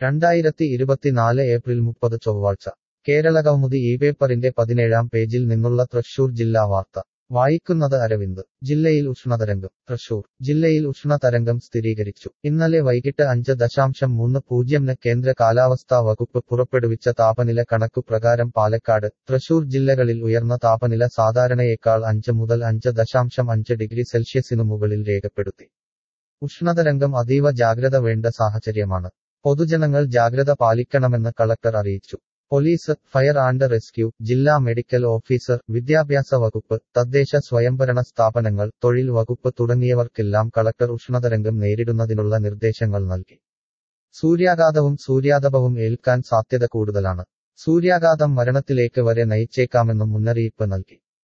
രണ്ടായിരത്തി ഇരുപത്തിനാല് ഏപ്രിൽ മുപ്പത് ചൊവ്വാഴ്ച കേരളകൗമുദി ഈ പേപ്പറിന്റെ പതിനേഴാം പേജിൽ നിന്നുള്ള തൃശൂർ ജില്ലാ വാർത്ത വായിക്കുന്നത് അരവിന്ദ് ജില്ലയിൽ ഉഷ്ണതരംഗം തൃശൂർ ജില്ലയിൽ ഉഷ്ണതരംഗം സ്ഥിരീകരിച്ചു ഇന്നലെ വൈകിട്ട് അഞ്ച് ദശാംശം മൂന്ന് പൂജ്യംന് കേന്ദ്ര കാലാവസ്ഥാ വകുപ്പ് പുറപ്പെടുവിച്ച താപനില കണക്കു പ്രകാരം പാലക്കാട് തൃശൂർ ജില്ലകളിൽ ഉയർന്ന താപനില സാധാരണയേക്കാൾ അഞ്ച് മുതൽ അഞ്ച് ദശാംശം അഞ്ച് ഡിഗ്രി സെൽഷ്യസിനു മുകളിൽ രേഖപ്പെടുത്തി ഉഷ്ണതരംഗം അതീവ ജാഗ്രത വേണ്ട സാഹചര്യമാണ് പൊതുജനങ്ങൾ ജാഗ്രത പാലിക്കണമെന്ന് കളക്ടർ അറിയിച്ചു പോലീസ് ഫയർ ആൻഡ് റെസ്ക്യൂ ജില്ലാ മെഡിക്കൽ ഓഫീസർ വിദ്യാഭ്യാസ വകുപ്പ് തദ്ദേശ സ്വയംഭരണ സ്ഥാപനങ്ങൾ തൊഴിൽ വകുപ്പ് തുടങ്ങിയവർക്കെല്ലാം കളക്ടർ ഉഷ്ണതരംഗം നേരിടുന്നതിനുള്ള നിർദ്ദേശങ്ങൾ നൽകി സൂര്യാഘാതവും സൂര്യാതപവും ഏൽക്കാൻ സാധ്യത കൂടുതലാണ് സൂര്യാഘാതം മരണത്തിലേക്ക് വരെ നയിച്ചേക്കാമെന്നും മുന്നറിയിപ്പ് നൽകി